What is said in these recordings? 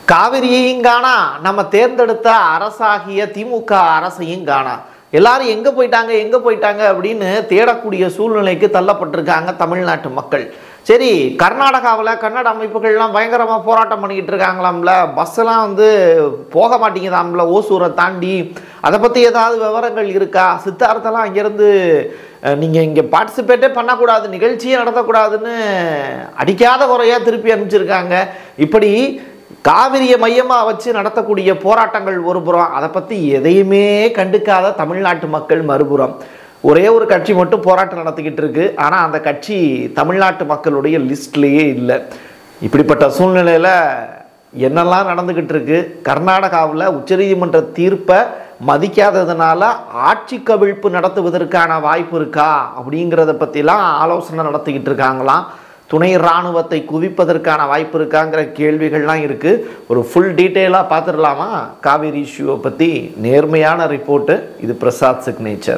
காவிரியையும் காணா நம்ம தேர்ந்தெடுத்த அரசாகிய திமுக அரசையும் காணா எல்லாரும் எங்க போயிட்டாங்க எங்க போயிட்டாங்க அப்படின்னு தேடக்கூடிய சூழ்நிலைக்கு தள்ளப்பட்டிருக்காங்க தமிழ்நாட்டு மக்கள் சரி கர்நாடகாவில் கன்னட அமைப்புகள்லாம் பயங்கரமாக போராட்டம் பண்ணிக்கிட்டு இருக்காங்களாம்ல பஸ்ஸெல்லாம் வந்து போக மாட்டேங்குதாம்ல ஓசூரை தாண்டி அதை பற்றி ஏதாவது விவரங்கள் இருக்கா சித்தார்த்தெல்லாம் அங்கேருந்து நீங்கள் இங்கே பார்ட்டிசிபேட்டே பண்ணக்கூடாது நிகழ்ச்சியே நடத்தக்கூடாதுன்னு அடிக்காத குறையாக திருப்பி அனுப்பிச்சிருக்காங்க இப்படி காவிரியை மையமாக வச்சு நடத்தக்கூடிய போராட்டங்கள் ஒரு புறம் அதை பற்றி எதையுமே கண்டுக்காத தமிழ்நாட்டு மக்கள் மறுபுறம் ஒரே ஒரு கட்சி மட்டும் போராட்டம் நடத்திக்கிட்டு இருக்கு ஆனால் அந்த கட்சி தமிழ்நாட்டு மக்களுடைய லிஸ்ட்லேயே இல்லை இப்படிப்பட்ட சூழ்நிலையில் என்னெல்லாம் நடந்துக்கிட்டு இருக்கு கர்நாடகாவில் உச்சநீதிமன்ற தீர்ப்பை மதிக்காததுனால ஆட்சி கவிழ்ப்பு நடத்துவதற்கான வாய்ப்பு இருக்கா அப்படிங்கிறத பற்றிலாம் ஆலோசனை நடத்திக்கிட்டு இருக்காங்களாம் துணை இராணுவத்தை குவிப்பதற்கான வாய்ப்பு இருக்காங்கிற கேள்விகள்லாம் இருக்குது ஒரு ஃபுல் டீட்டெயிலாக பார்த்துடலாமா காவேரி இஷ்யூவை பற்றி நேர்மையான ரிப்போர்ட்டு இது பிரசாத் சிக்னேச்சர்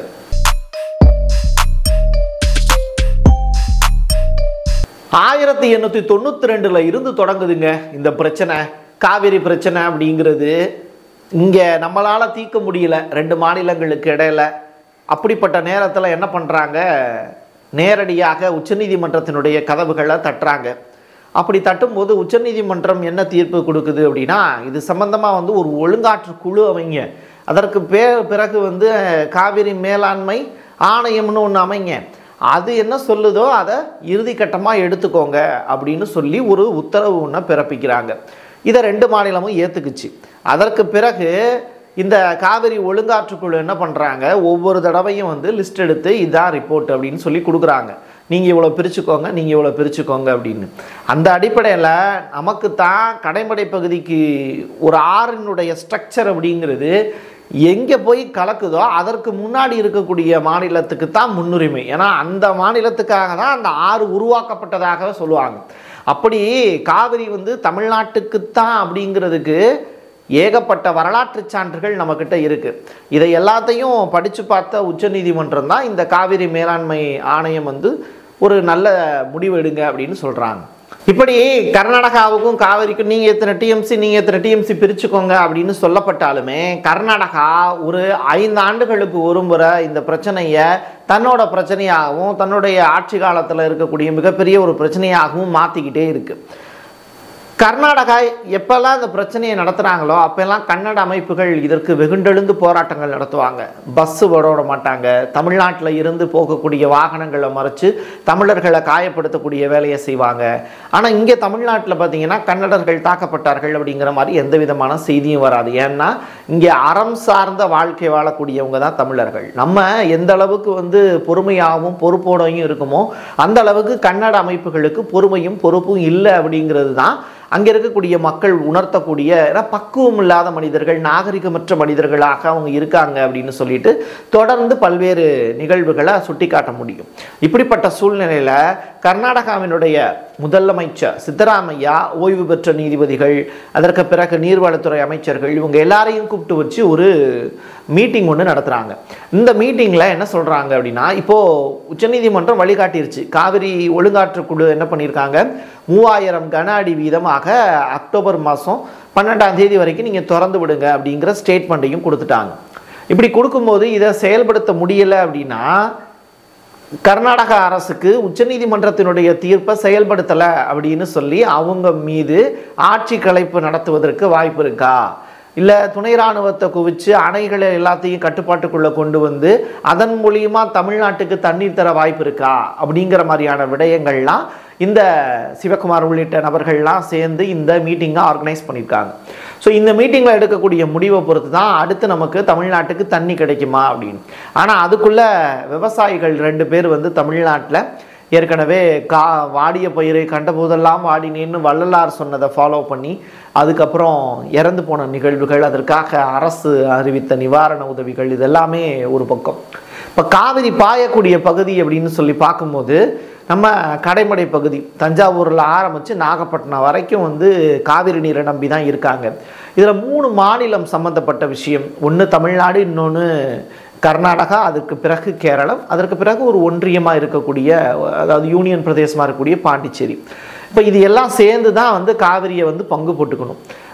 ஆயிரத்தி எண்ணூற்றி தொண்ணூற்றி ரெண்டில் இருந்து தொடங்குதுங்க இந்த பிரச்சனை காவிரி பிரச்சனை அப்படிங்கிறது இங்கே நம்மளால் தீர்க்க முடியல ரெண்டு மாநிலங்களுக்கு இடையில அப்படிப்பட்ட நேரத்தில் என்ன பண்ணுறாங்க நேரடியாக உச்சநீதிமன்றத்தினுடைய கதவுகளை தட்டுறாங்க அப்படி தட்டும்போது உச்சநீதிமன்றம் என்ன தீர்ப்பு கொடுக்குது அப்படின்னா இது சம்பந்தமாக வந்து ஒரு ஒழுங்காற்று குழு அமைங்க அதற்கு பே பிறகு வந்து காவிரி மேலாண்மை ஆணையம்னு ஒன்று அமைங்க அது என்ன சொல்லுதோ அதை இறுதி கட்டமாக எடுத்துக்கோங்க அப்படின்னு சொல்லி ஒரு உத்தரவு ஒன்று பிறப்பிக்கிறாங்க இதை ரெண்டு மாநிலமும் ஏற்றுக்குச்சு அதற்கு பிறகு இந்த காவிரி ஒழுங்காற்றுக்குழு என்ன பண்ணுறாங்க ஒவ்வொரு தடவையும் வந்து லிஸ்ட் எடுத்து இதான் ரிப்போர்ட் அப்படின்னு சொல்லி கொடுக்குறாங்க நீங்கள் இவ்வளோ பிரிச்சுக்கோங்க நீங்கள் இவ்வளோ பிரிச்சுக்கோங்க அப்படின்னு அந்த அடிப்படையில் நமக்கு தான் கடைமடை பகுதிக்கு ஒரு ஆறினுடைய ஸ்ட்ரக்சர் அப்படிங்கிறது எங்கே போய் கலக்குதோ அதற்கு முன்னாடி இருக்கக்கூடிய மாநிலத்துக்கு தான் முன்னுரிமை ஏன்னா அந்த மாநிலத்துக்காக தான் அந்த ஆறு உருவாக்கப்பட்டதாக சொல்லுவாங்க அப்படி காவிரி வந்து தமிழ்நாட்டுக்குத்தான் அப்படிங்கிறதுக்கு ஏகப்பட்ட வரலாற்று சான்றுகள் நம்மக்கிட்ட இருக்குது இதை எல்லாத்தையும் படித்து பார்த்த உச்சநீதிமன்றம் தான் இந்த காவிரி மேலாண்மை ஆணையம் வந்து ஒரு நல்ல முடிவு எடுங்க அப்படின்னு சொல்கிறாங்க இப்படி கர்நாடகாவுக்கும் காவிரிக்கும் நீங்கள் எத்தனை டிஎம்சி நீங்கள் எத்தனை டிஎம்சி பிரிச்சுக்கோங்க அப்படின்னு சொல்லப்பட்டாலுமே கர்நாடகா ஒரு ஐந்து ஆண்டுகளுக்கு ஒரு முறை இந்த பிரச்சனையை தன்னோட பிரச்சனையாகவும் தன்னுடைய ஆட்சி காலத்தில் இருக்கக்கூடிய மிகப்பெரிய ஒரு பிரச்சனையாகவும் மாற்றிக்கிட்டே இருக்குது கர்நாடகா எப்பெல்லாம் இந்த பிரச்சனையை நடத்துகிறாங்களோ அப்போல்லாம் கன்னட அமைப்புகள் இதற்கு வெகுண்டெழுந்து போராட்டங்கள் நடத்துவாங்க பஸ்ஸு விட மாட்டாங்க தமிழ்நாட்டில் இருந்து போகக்கூடிய வாகனங்களை மறைச்சு தமிழர்களை காயப்படுத்தக்கூடிய வேலையை செய்வாங்க ஆனால் இங்கே தமிழ்நாட்டில் பார்த்தீங்கன்னா கன்னடர்கள் தாக்கப்பட்டார்கள் அப்படிங்கிற மாதிரி எந்த விதமான செய்தியும் வராது ஏன்னா இங்கே அறம் சார்ந்த வாழ்க்கை வாழக்கூடியவங்க தான் தமிழர்கள் நம்ம எந்த அளவுக்கு வந்து பொறுமையாகவும் பொறுப்போடையும் இருக்குமோ அந்த அளவுக்கு கன்னட அமைப்புகளுக்கு பொறுமையும் பொறுப்பும் இல்லை அப்படிங்கிறது தான் அங்கே இருக்கக்கூடிய மக்கள் உணர்த்தக்கூடிய ஏன்னா பக்குவம் இல்லாத மனிதர்கள் நாகரிகமற்ற மனிதர்களாக அவங்க இருக்காங்க அப்படின்னு சொல்லிட்டு தொடர்ந்து பல்வேறு நிகழ்வுகளை சுட்டிக்காட்ட முடியும் இப்படிப்பட்ட சூழ்நிலையில் கர்நாடகாவினுடைய முதலமைச்சர் சித்தராமையா ஓய்வு பெற்ற நீதிபதிகள் அதற்கு பிறகு நீர்வளத்துறை அமைச்சர்கள் இவங்க எல்லாரையும் கூப்பிட்டு வச்சு ஒரு மீட்டிங் ஒன்று நடத்துகிறாங்க இந்த மீட்டிங்கில் என்ன சொல்கிறாங்க அப்படின்னா இப்போது உச்சநீதிமன்றம் வழிகாட்டிருச்சு காவிரி ஒழுங்காற்று குழு என்ன பண்ணியிருக்காங்க மூவாயிரம் கன அடி வீதமாக அக்டோபர் மாதம் பன்னெண்டாம் தேதி வரைக்கும் நீங்கள் திறந்து விடுங்க அப்படிங்கிற ஸ்டேட்மெண்ட்டையும் கொடுத்துட்டாங்க இப்படி கொடுக்கும்போது இதை செயல்படுத்த முடியலை அப்படின்னா கர்நாடக அரசுக்கு உச்சநீதிமன்றத்தினுடைய தீர்ப்பை செயல்படுத்தலை அப்படின்னு சொல்லி அவங்க மீது ஆட்சி கலைப்பு நடத்துவதற்கு வாய்ப்பு இருக்கா இல்லை துணை இராணுவத்தை குவிச்சு அணைகளை எல்லாத்தையும் கட்டுப்பாட்டுக்குள்ளே கொண்டு வந்து அதன் மூலியமா தமிழ்நாட்டுக்கு தண்ணீர் தர வாய்ப்பு இருக்கா அப்படிங்கிற மாதிரியான விடயங்கள்லாம் இந்த சிவகுமார் உள்ளிட்ட நபர்கள்லாம் சேர்ந்து இந்த மீட்டிங்கை ஆர்கனைஸ் பண்ணியிருக்காங்க ஸோ இந்த மீட்டிங்கில் எடுக்கக்கூடிய முடிவை பொறுத்து தான் அடுத்து நமக்கு தமிழ்நாட்டுக்கு தண்ணி கிடைக்குமா அப்படின்னு ஆனால் அதுக்குள்ளே விவசாயிகள் ரெண்டு பேர் வந்து தமிழ்நாட்டில் ஏற்கனவே கா வாடிய பயிரை கண்டபோதெல்லாம் வாடினேன்னு வள்ளலார் சொன்னதை ஃபாலோ பண்ணி அதுக்கப்புறம் இறந்து போன நிகழ்வுகள் அதற்காக அரசு அறிவித்த நிவாரண உதவிகள் இதெல்லாமே ஒரு பக்கம் இப்போ காவிரி பாயக்கூடிய பகுதி அப்படின்னு சொல்லி பார்க்கும்போது நம்ம கடைமடை பகுதி தஞ்சாவூரில் ஆரம்பித்து நாகப்பட்டினம் வரைக்கும் வந்து காவிரி நீரை நம்பி தான் இருக்காங்க இதில் மூணு மாநிலம் சம்மந்தப்பட்ட விஷயம் ஒன்று தமிழ்நாடு இன்னொன்று கர்நாடகா அதற்கு பிறகு கேரளம் அதற்கு பிறகு ஒரு ஒன்றியமாக இருக்கக்கூடிய அதாவது யூனியன் பிரதேசமாக இருக்கக்கூடிய பாண்டிச்சேரி இப்போ இது எல்லாம் சேர்ந்து தான் வந்து காவிரியை வந்து பங்கு போட்டுக்கணும்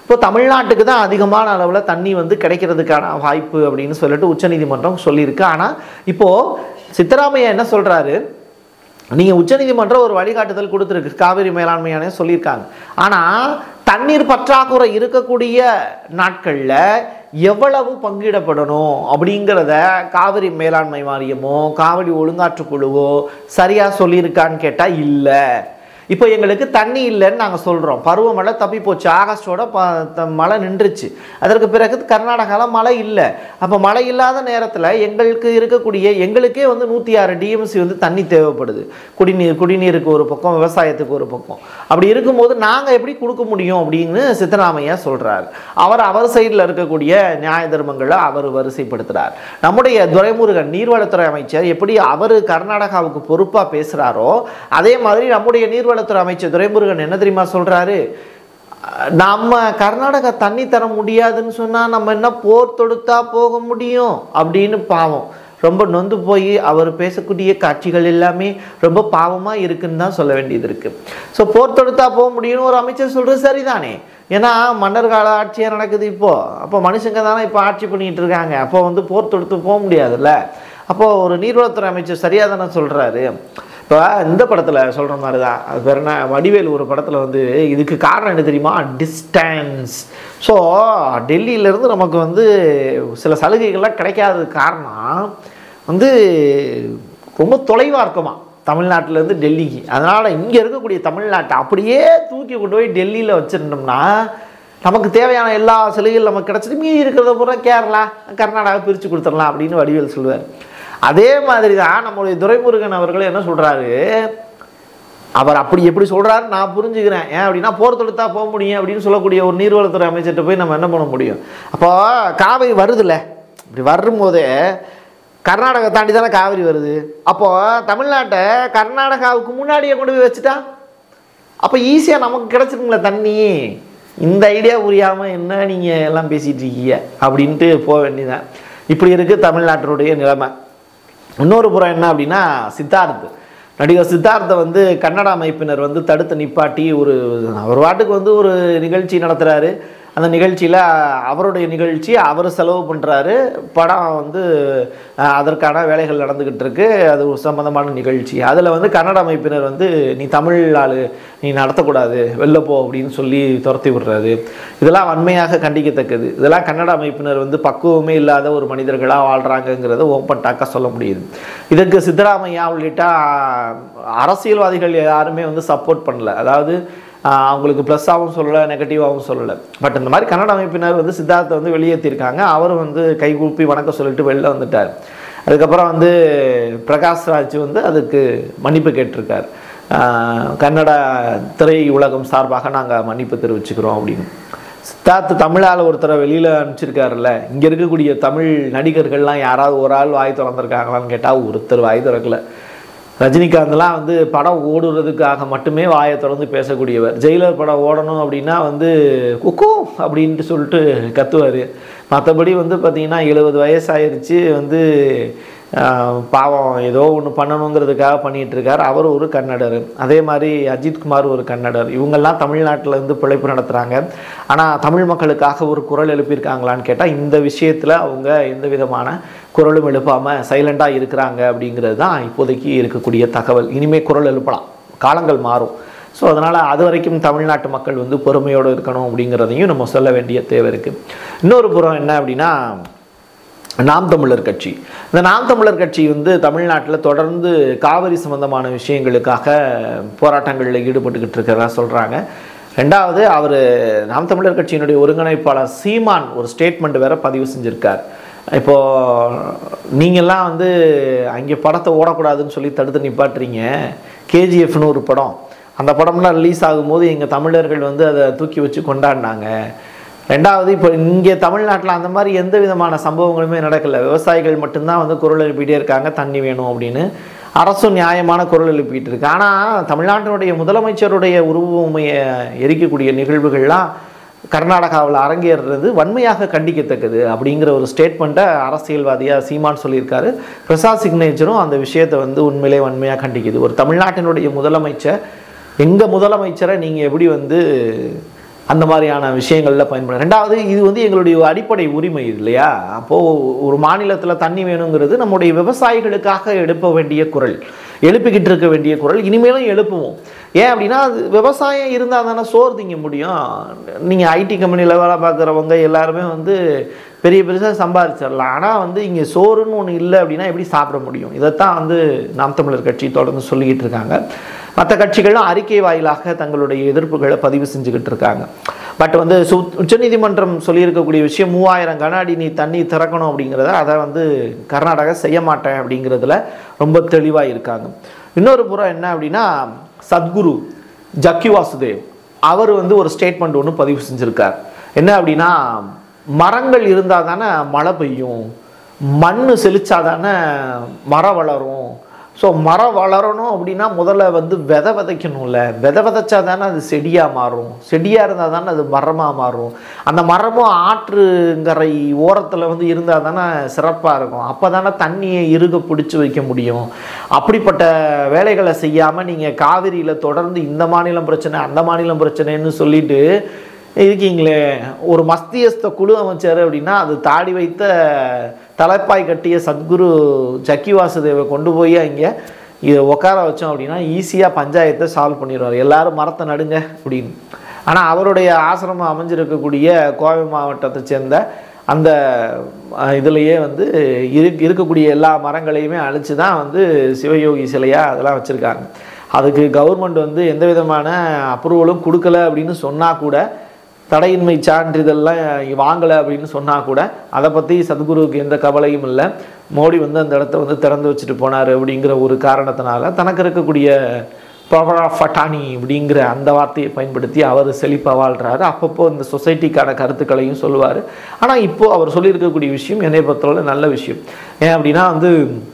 இப்போ தமிழ்நாட்டுக்கு தான் அதிகமான அளவில் தண்ணி வந்து கிடைக்கிறதுக்கான வாய்ப்பு அப்படின்னு சொல்லிட்டு உச்சநீதிமன்றம் சொல்லியிருக்கு ஆனால் இப்போது சித்தராமையா என்ன சொல்கிறாரு நீங்கள் உச்சநீதிமன்றம் ஒரு வழிகாட்டுதல் கொடுத்துருக்கு காவிரி மேலாண்மை ஆணையம் சொல்லியிருக்காங்க ஆனால் தண்ணீர் பற்றாக்குறை இருக்கக்கூடிய நாட்களில் எவ்வளவு பங்கிடப்படணும் அப்படிங்கிறத காவிரி மேலாண்மை வாரியமோ காவிரி ஒழுங்காற்று குழுவோ சரியாக சொல்லியிருக்கான்னு கேட்டால் இல்லை இப்போ எங்களுக்கு தண்ணி இல்லைன்னு நாங்கள் சொல்கிறோம் பருவமழை தப்பி போச்சு ஆகஸ்டோட ப த- மழை நின்றுச்சு அதற்கு பிறகு கர்நாடகாவில் மழை இல்லை அப்போ மழை இல்லாத நேரத்தில் எங்களுக்கு இருக்கக்கூடிய எங்களுக்கே வந்து நூற்றி ஆறு டிஎம்சி வந்து தண்ணி தேவைப்படுது குடிநீர் குடிநீருக்கு ஒரு பக்கம் விவசாயத்துக்கு ஒரு பக்கம் அப்படி இருக்கும்போது நாங்கள் எப்படி கொடுக்க முடியும் அப்படின்னு சித்தராமையா சொல்கிறார் அவர் அவர் சைடில் இருக்கக்கூடிய நியாய தர்மங்களை அவர் வரிசைப்படுத்துகிறார் நம்முடைய துரைமுருகன் நீர்வளத்துறை அமைச்சர் எப்படி அவர் கர்நாடகாவுக்கு பொறுப்பாக பேசுகிறாரோ அதே மாதிரி நம்முடைய நீர்வளத்துறை அமைச்சர் துரைமுருகன் என்ன தெரியுமா சொல்கிறாரு நம்ம கர்நாடகா தண்ணி தர முடியாதுன்னு சொன்னால் நம்ம என்ன போர் தொடுத்தா போக முடியும் அப்படின்னு பாவம் ரொம்ப நொந்து போய் அவர் பேசக்கூடிய காட்சிகள் எல்லாமே ரொம்ப பாவமாக இருக்குன்னு தான் சொல்ல வேண்டியது இருக்குது ஸோ போர் தொடுத்தா போக முடியும்னு ஒரு அமைச்சர் சொல்கிறது சரிதானே ஏன்னா மன்னர் கால ஆட்சியாக நடக்குது இப்போது அப்போ மனுஷங்க தானே இப்போ ஆட்சி பண்ணிகிட்டு இருக்காங்க அப்போ வந்து போர் தொடுத்து போக முடியாதுல்ல அப்போது ஒரு நீர்வளத்துறை அமைச்சர் சரியாக தானே சொல்கிறாரு இப்போ இந்த படத்தில் சொல்கிற மாதிரி தான் அது பேர் என்ன வடிவேல் ஒரு படத்தில் வந்து இதுக்கு காரணம் என்ன தெரியுமா டிஸ்டன்ஸ் ஸோ டெல்லியிலேருந்து நமக்கு வந்து சில சலுகைகள்லாம் கிடைக்காதது காரணம் வந்து ரொம்ப தொலைவாக இருக்குமா தமிழ்நாட்டிலேருந்து டெல்லிக்கு அதனால் இங்கே இருக்கக்கூடிய தமிழ்நாட்டை அப்படியே தூக்கி கொண்டு போய் டெல்லியில் வச்சுருந்தோம்னா நமக்கு தேவையான எல்லா சலுகைகளும் நமக்கு கிடச்சிட்டு மீதி இருக்கிறத பூரா கேரளா கர்நாடகா பிரித்து கொடுத்துடலாம் அப்படின்னு வடிவேல் சொல்லுவார் அதே மாதிரி தான் நம்மளுடைய துரைமுருகன் அவர்கள் என்ன சொல்கிறாரு அவர் அப்படி எப்படி சொல்கிறாரு நான் புரிஞ்சுக்கிறேன் ஏன் அப்படின்னா போர் தொடுத்தா போக முடியும் அப்படின்னு சொல்லக்கூடிய ஒரு நீர்வளத்துறை அமைச்சர்கிட்ட போய் நம்ம என்ன பண்ண முடியும் அப்போ காவிரி வருதுல்ல இப்படி வரும்போதே கர்நாடகா தாண்டி தானே காவிரி வருது அப்போது தமிழ்நாட்டை கர்நாடகாவுக்கு முன்னாடியே கொண்டு போய் வச்சுட்டா அப்போ ஈஸியாக நமக்கு கிடச்சிருங்களே தண்ணி இந்த ஐடியா புரியாமல் என்ன நீங்கள் எல்லாம் பேசிகிட்டு இருக்கீங்க அப்படின்ட்டு போக வேண்டியதான் இப்படி இருக்குது தமிழ்நாட்டினுடைய நிலைமை இன்னொரு புறம் என்ன அப்படின்னா சித்தார்த் நடிகர் சித்தார்த்தை வந்து கன்னட அமைப்பினர் வந்து தடுத்து நிப்பாட்டி ஒரு அவர் வாட்டுக்கு வந்து ஒரு நிகழ்ச்சி நடத்துகிறாரு அந்த நிகழ்ச்சியில் அவருடைய நிகழ்ச்சி அவர் செலவு பண்ணுறாரு படம் வந்து அஹ், அதற்கான வேலைகள் நடந்துக்கிட்டு இருக்கு அது ஒரு சம்பந்தமான நிகழ்ச்சி அதில் வந்து கன்னட அமைப்பினர் வந்து நீ தமிழ் ஆளு நீ நடத்தக்கூடாது வெளில போ அப்படின்னு சொல்லி துரத்தி விடுறாரு இதெல்லாம் வன்மையாக கண்டிக்கத்தக்கது இதெல்லாம் கன்னட அமைப்பினர் வந்து பக்குவமே இல்லாத ஒரு மனிதர்களாக வாழ்கிறாங்கங்கிறத ஓப்பன் டாக்காக சொல்ல முடியுது இதற்கு சித்தராமையா உள்ளிட்ட ஆஹ், அரசியல்வாதிகள் யாருமே வந்து சப்போர்ட் பண்ணல அதாவது ஆஹ், அவங்களுக்கு ப்ளஸ்ஸாகவும் சொல்லலை நெகட்டிவாகவும் சொல்லலை பட் இந்த மாதிரி கன்னட அமைப்பினர் வந்து சித்தார்த்தை வந்து வெளியேற்றிருக்காங்க அவர் வந்து கைகூப்பி வணக்கம் சொல்லிட்டு வெளில வந்துட்டார் அதுக்கப்புறம் வந்து பிரகாஷ் ராஜ் வந்து அதுக்கு மன்னிப்பு கேட்டிருக்கார் ஆஹ், கன்னட திரை உலகம் சார்பாக நாங்கள் மன்னிப்பு தெரிவிச்சுக்கிறோம் அப்படின்னு சித்தார்த் தமிழால் ஒருத்தரை வெளியில் அனுப்பிச்சிருக்காருல்ல இங்கே இருக்கக்கூடிய தமிழ் நடிகர்கள்லாம் யாராவது ஒரு ஆள் வாய் திறந்திருக்காங்களான்னு கேட்டால் ஒருத்தர் வாய் திறக்கல ரஜினிகாந்த்லாம் வந்து படம் ஓடுறதுக்காக மட்டுமே வாயை திறந்து பேசக்கூடியவர் ஜெயிலர் படம் ஓடணும் அப்படின்னா வந்து குக்கு அப்படின்ட்டு சொல்லிட்டு கத்துவார் மற்றபடி வந்து பார்த்திங்கன்னா எழுபது வயசாயிருச்சு வந்து ஆஹ், பாவம் ஏதோ ஒன்று பண்ணணுங்கிறதுக்காக பண்ணிகிட்டு இருக்கார் அவர் ஒரு கன்னடர் அதே மாதிரி அஜித்குமார் ஒரு கன்னடர் இவங்கெல்லாம் தமிழ்நாட்டில் இருந்து பிழைப்பு நடத்துகிறாங்க ஆனால் தமிழ் மக்களுக்காக ஒரு குரல் எழுப்பியிருக்காங்களான்னு கேட்டால் இந்த விஷயத்தில் அவங்க எந்த விதமான குரலும் எழுப்பாமல் சைலண்டாக இருக்கிறாங்க அப்படிங்கிறது தான் இப்போதைக்கு இருக்கக்கூடிய தகவல் இனிமேல் குரல் எழுப்பலாம் காலங்கள் மாறும் ஸோ அதனால் அது வரைக்கும் தமிழ்நாட்டு மக்கள் வந்து பொறுமையோடு இருக்கணும் அப்படிங்கிறதையும் நம்ம சொல்ல வேண்டிய தேவை இருக்குது இன்னொரு புறம் என்ன அப்படின்னா நாம் தமிழர் கட்சி இந்த நாம் தமிழர் கட்சி வந்து தமிழ்நாட்டில் தொடர்ந்து காவிரி சம்பந்தமான விஷயங்களுக்காக போராட்டங்களில் ஈடுபட்டுக்கிட்டு இருக்கிறதா சொல்கிறாங்க ரெண்டாவது அவர் நாம் தமிழர் கட்சியினுடைய ஒருங்கிணைப்பாளர் சீமான் ஒரு ஸ்டேட்மெண்ட் வேற பதிவு செஞ்சுருக்கார் இப்போது நீங்கள்லாம் வந்து அங்கே படத்தை ஓடக்கூடாதுன்னு சொல்லி தடுத்து நிப்பாட்டுறீங்க கேஜிஎஃப்னு ஒரு படம் அந்த படம்லாம் ரிலீஸ் ஆகும்போது எங்கள் தமிழர்கள் வந்து அதை தூக்கி வச்சு கொண்டாடினாங்க ரெண்டாவது இப்போ இங்கே தமிழ்நாட்டில் அந்த மாதிரி எந்த விதமான சம்பவங்களுமே நடக்கல விவசாயிகள் மட்டும்தான் வந்து குரல் எழுப்பிட்டே இருக்காங்க தண்ணி வேணும் அப்படின்னு அரசும் நியாயமான குரல் எழுப்பிட்டு இருக்கு ஆனால் தமிழ்நாட்டினுடைய முதலமைச்சருடைய உருவமையை எரிக்கக்கூடிய நிகழ்வுகள்லாம் கர்நாடகாவில் அரங்கேறுறது வன்மையாக கண்டிக்கத்தக்கது அப்படிங்கிற ஒரு ஸ்டேட்மெண்ட்டை அரசியல்வாதியாக சீமான் சொல்லியிருக்காரு பிரசாத் சிக்னேச்சரும் அந்த விஷயத்தை வந்து உண்மையிலே வன்மையாக கண்டிக்குது ஒரு தமிழ்நாட்டினுடைய முதலமைச்சர் எங்கள் முதலமைச்சரை நீங்கள் எப்படி வந்து அந்த மாதிரியான விஷயங்களில் பயன்படும் ரெண்டாவது இது வந்து எங்களுடைய அடிப்படை உரிமை இல்லையா அப்போது ஒரு மாநிலத்தில் தண்ணி வேணுங்கிறது நம்முடைய விவசாயிகளுக்காக எழுப்ப வேண்டிய குரல் எழுப்பிக்கிட்டு இருக்க வேண்டிய குரல் இனிமேலும் எழுப்புவோம் ஏன் அப்படின்னா அது விவசாயம் இருந்தால் தானே சோறு திங்க முடியும் நீங்கள் ஐடி கம்பெனியில் வேலை பார்க்குறவங்க எல்லாருமே வந்து பெரிய பெருசாக சம்பாதிச்சிடலாம் ஆனால் வந்து இங்கே சோறுன்னு ஒன்று இல்லை அப்படின்னா எப்படி சாப்பிட முடியும் இதைத்தான் வந்து நாம் தமிழர் கட்சி தொடர்ந்து சொல்லிக்கிட்டு இருக்காங்க மற்ற கட்சிகளும் அறிக்கை வாயிலாக தங்களுடைய எதிர்ப்புகளை பதிவு செஞ்சுக்கிட்டு இருக்காங்க பட் வந்து சு உச்சநீதிமன்றம் சொல்லியிருக்கக்கூடிய விஷயம் மூவாயிரம் கன அடி நீ தண்ணி திறக்கணும் அப்படிங்கிறத அதை வந்து கர்நாடகா செய்ய மாட்டேன் அப்படிங்கிறதுல ரொம்ப தெளிவாக இருக்காங்க இன்னொரு புறம் என்ன அப்படின்னா சத்குரு ஜக்கி வாசுதேவ் அவர் வந்து ஒரு ஸ்டேட்மெண்ட் ஒன்று பதிவு செஞ்சுருக்கார் என்ன அப்படின்னா மரங்கள் இருந்தால் தானே மழை பெய்யும் மண் செழிச்சாதானே மரம் வளரும் ஸோ மரம் வளரணும் அப்படின்னா முதல்ல வந்து விதை விதைக்கணும்ல விதை விதைச்சா தானே அது செடியாக மாறும் செடியாக இருந்தால் தானே அது மரமாக மாறும் அந்த மரமும் ஆற்றுங்கரை ஓரத்தில் வந்து இருந்தால் தானே சிறப்பாக இருக்கும் அப்போ தானே தண்ணியை இறுக பிடிச்சி வைக்க முடியும் அப்படிப்பட்ட வேலைகளை செய்யாமல் நீங்கள் காவிரியில் தொடர்ந்து இந்த மாநிலம் பிரச்சனை அந்த மாநிலம் பிரச்சனைன்னு சொல்லிட்டு இருக்கீங்களே ஒரு மஸ்தியஸ்த குழு அமைச்சார் அப்படின்னா அது தாடி வைத்த தலைப்பாய் கட்டிய சத்குரு ஜக்கி வாசுதேவை கொண்டு போய் அங்கே இதை உட்கார வச்சோம் அப்படின்னா ஈஸியாக பஞ்சாயத்தை சால்வ் பண்ணிடுவார் எல்லாரும் மரத்தை நடுங்க அப்படின்னு ஆனால் அவருடைய ஆசிரமம் அமைஞ்சிருக்கக்கூடிய கோவை மாவட்டத்தை சேர்ந்த அந்த அஹ், இதுலேயே வந்து இரு இருக்கக்கூடிய எல்லா மரங்களையுமே அழித்து தான் வந்து சிவயோகி சிலையாக அதெல்லாம் வச்சுருக்காங்க அதுக்கு கவர்மெண்ட் வந்து எந்த விதமான அப்ரூவலும் கொடுக்கல அப்படின்னு சொன்னால் கூட தடையின்மை சான்றிதழ்லாம் வாங்கலை அப்படின்னு சொன்னால் கூட அதை பற்றி சத்குருவுக்கு எந்த கவலையும் இல்லை மோடி வந்து அந்த இடத்த வந்து திறந்து வச்சுட்டு போனார் அப்படிங்கிற ஒரு காரணத்தினால தனக்கு இருக்கக்கூடிய பவர் ஆஃப் ஃபட்டானி அப்படிங்கிற அந்த வார்த்தையை பயன்படுத்தி அவர் செழிப்பாக வாழ்கிறாரு அப்பப்போ இந்த சொசைட்டிக்கான கருத்துக்களையும் சொல்லுவார் ஆனால் இப்போ அவர் சொல்லியிருக்கக்கூடிய விஷயம் என்னை பொறுத்தவரை நல்ல விஷயம் ஏன் அப்படின்னா வந்து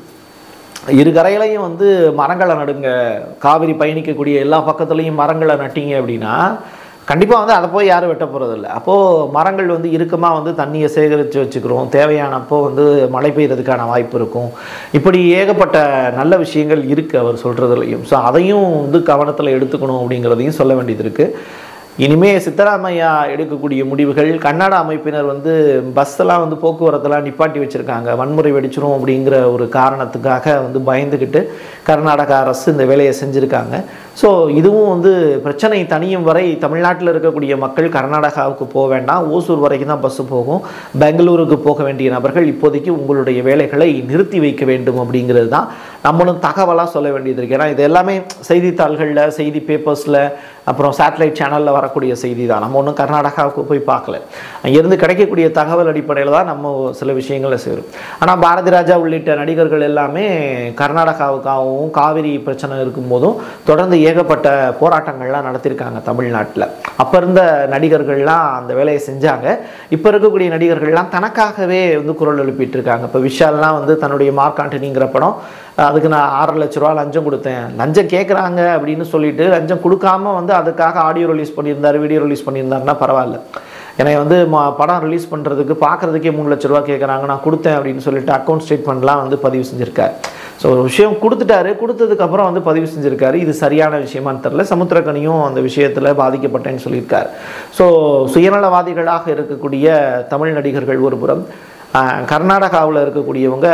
இரு கரையிலையும் வந்து மரங்களை நடுங்க காவிரி பயணிக்கக்கூடிய எல்லா பக்கத்துலேயும் மரங்களை நட்டீங்க அப்படின்னா கண்டிப்பாக வந்து அதை போய் யாரும் வெட்ட போகிறதில்ல அப்போது மரங்கள் வந்து இறுக்கமாக வந்து தண்ணியை சேகரித்து வச்சுக்கிறோம் தேவையானப்போ வந்து மழை பெய்யறதுக்கான வாய்ப்பு இருக்கும் இப்படி ஏகப்பட்ட நல்ல விஷயங்கள் இருக்குது அவர் சொல்கிறதுலையும் ஸோ அதையும் வந்து கவனத்தில் எடுத்துக்கணும் அப்படிங்கிறதையும் சொல்ல வேண்டியது இருக்குது இனிமே சித்தராமையா எடுக்கக்கூடிய முடிவுகள் கன்னட அமைப்பினர் வந்து பஸ்ஸெல்லாம் வந்து போக்குவரத்தெல்லாம் நிப்பாட்டி வச்சுருக்காங்க வன்முறை வெடிச்சிரும் அப்படிங்கிற ஒரு காரணத்துக்காக வந்து பயந்துக்கிட்டு கர்நாடக அரசு இந்த வேலையை செஞ்சுருக்காங்க ஸோ இதுவும் வந்து பிரச்சனை தனியும் வரை தமிழ்நாட்டில் இருக்கக்கூடிய மக்கள் கர்நாடகாவுக்கு போக வேண்டாம் ஓசூர் வரைக்கும் தான் பஸ்ஸு போகும் பெங்களூருக்கு போக வேண்டிய நபர்கள் இப்போதைக்கு உங்களுடைய வேலைகளை நிறுத்தி வைக்க வேண்டும் அப்படிங்கிறது தான் நம்மளும் தகவலாக சொல்ல வேண்டியது இருக்குது ஏன்னா இது எல்லாமே செய்தித்தாள்களில் செய்தி பேப்பர்ஸில் அப்புறம் சேட்டலைட் சேனலில் வரக்கூடிய செய்தி தான் நம்ம ஒன்றும் கர்நாடகாவுக்கு போய் பார்க்கல அங்கேருந்து கிடைக்கக்கூடிய தகவல் அடிப்படையில் தான் நம்ம சில விஷயங்களை செய்கிறோம் ஆனால் பாரதி ராஜா உள்ளிட்ட நடிகர்கள் எல்லாமே கர்நாடகாவுக்காகவும் காவிரி பிரச்சனை இருக்கும்போதும் தொடர்ந்து ஏகப்பட்ட போராட்டங்கள்லாம் நடத்தியிருக்காங்க தமிழ்நாட்டில் அப்போ இருந்த நடிகர்கள்லாம் அந்த வேலையை செஞ்சாங்க இப்போ இருக்கக்கூடிய நடிகர்கள்லாம் தனக்காகவே வந்து குரல் எழுப்பிட்டு இருக்காங்க இப்போ விஷால்லாம் வந்து தன்னுடைய மார்க் ஆண்டனிங்கிற படம் அதுக்கு நான் ஆறரை லட்ச ரூபா லஞ்சம் கொடுத்தேன் லஞ்சம் கேட்குறாங்க அப்படின்னு சொல்லிட்டு லஞ்சம் கொடுக்காம வந்து அதுக்காக ஆடியோ ரிலீஸ் பண்ணியிருந்தாரு வீடியோ ரிலீஸ் பண்ணியிருந்தாருன்னா பரவாயில்ல என்னை வந்து ம- படம் ரிலீஸ் பண்ணுறதுக்கு பார்க்குறதுக்கே மூணு லட்ச ரூபா கேட்குறாங்க நான் கொடுத்தேன் அப்படின்னு சொல்லிட்டு அக்கௌண்ட் ஸ்டேட்மெண்ட்லாம் வந்து பதிவு செஞ்சுருக்காரு ஸோ ஒரு விஷயம் கொடுத்துட்டாரு கொடுத்ததுக்கப்புறம் வந்து பதிவு செஞ்சுருக்காரு இது சரியான விஷயமான்னு தெரில சமுத்திரக்கனியும் அந்த விஷயத்தில் பாதிக்கப்பட்டேன்னு சொல்லியிருக்காரு ஸோ சுயநலவாதிகளாக இருக்கக்கூடிய தமிழ் நடிகர்கள் ஒரு புறம் கர்நாடகாவில் இருக்கக்கூடியவங்க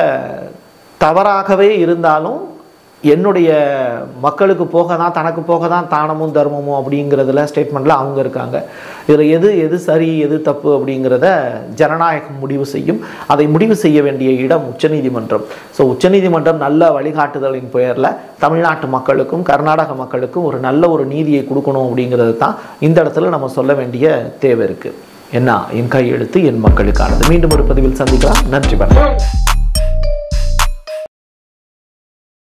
தவறாகவே இருந்தாலும் என்னுடைய மக்களுக்கு போக தான் தனக்கு போக தான் தானமும் தர்மமும் அப்படிங்கிறதுல ஸ்டேட்மெண்ட்டில் அவங்க இருக்காங்க இதில் எது எது சரி எது தப்பு அப்படிங்கிறத ஜனநாயகம் முடிவு செய்யும் அதை முடிவு செய்ய வேண்டிய இடம் உச்சநீதிமன்றம் ஸோ உச்சநீதிமன்றம் நல்ல வழிகாட்டுதலின் பெயரில் தமிழ்நாட்டு மக்களுக்கும் கர்நாடக மக்களுக்கும் ஒரு நல்ல ஒரு நீதியை கொடுக்கணும் அப்படிங்கிறது தான் இந்த இடத்துல நம்ம சொல்ல வேண்டிய தேவை இருக்குது என்ன என் கையெழுத்து என் மக்களுக்கானது மீண்டும் ஒரு பதிவில் சந்திக்கலாம் நன்றி வணக்கம்